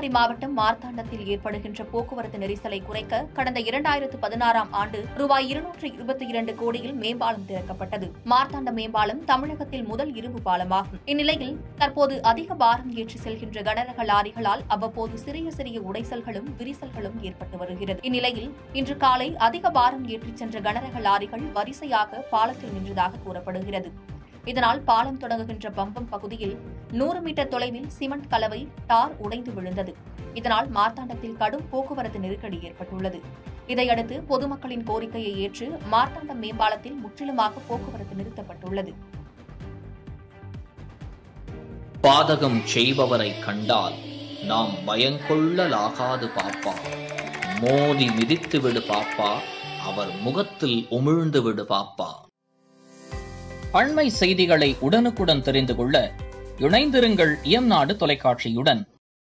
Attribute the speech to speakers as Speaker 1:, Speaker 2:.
Speaker 1: கன்னியாகுமரி மாவட்டம் மார்த்தாண்டத்தில் ஏற்படுகின்ற போக்குவரத்து நெரிசலை குறைக்க கடந்த இரண்டாயிரத்து பதினாறாம் ஆண்டு ரூபாய் இருநூற்று இருபத்தி இரண்டு கோடியில் மேம்பாலம் திறக்கப்பட்டது மார்த்தாண்ட மேம்பாலம் தமிழகத்தில் முதல் இரும்பு பாலமாகும் இந்நிலையில் தற்போது அதிக பாரம் ஏற்றி செல்கின்ற கனரக லாரிகளால் அவ்வப்போது சிறிய சிறிய உடைசல்களும் விரிசல்களும் ஏற்பட்டு வருகிறது இந்நிலையில் இன்று காலை அதிக பாரம் ஏற்றிச் சென்ற கனரக லாரிகள் வரிசையாக பாலத்தில் நின்றதாக கூறப்படுகிறது இதனால் பாலம் தொடங்குகின்ற பம்பம் பகுதியில் நூறு மீட்டர் தொலைவில் சிமெண்ட் கலவை டார் உடைந்து விழுந்தது இதனால் மார்த்தாண்டத்தில் கடும் போக்குவரத்து நெருக்கடி ஏற்பட்டுள்ளது இதையடுத்து பொதுமக்களின் கோரிக்கையை ஏற்று மார்த்தாண்டம் மேம்பாலத்தில் முற்றிலுமாக போக்குவரத்து நிறுத்தப்பட்டுள்ளது
Speaker 2: பாதகம் செய்பவரை கண்டால் நாம் பயங்கொள்ளலாகாது பாப்பா மோதி மிதித்து விடு பாப்பா அவர் முகத்தில் உமிழ்ந்து விடு பாப்பா அண்மை செய்திகளை உடனுக்குடன் தெரிந்து கொள்ள இணைந்திருங்கள் இயம்நாடு தொலைக்காட்சியுடன்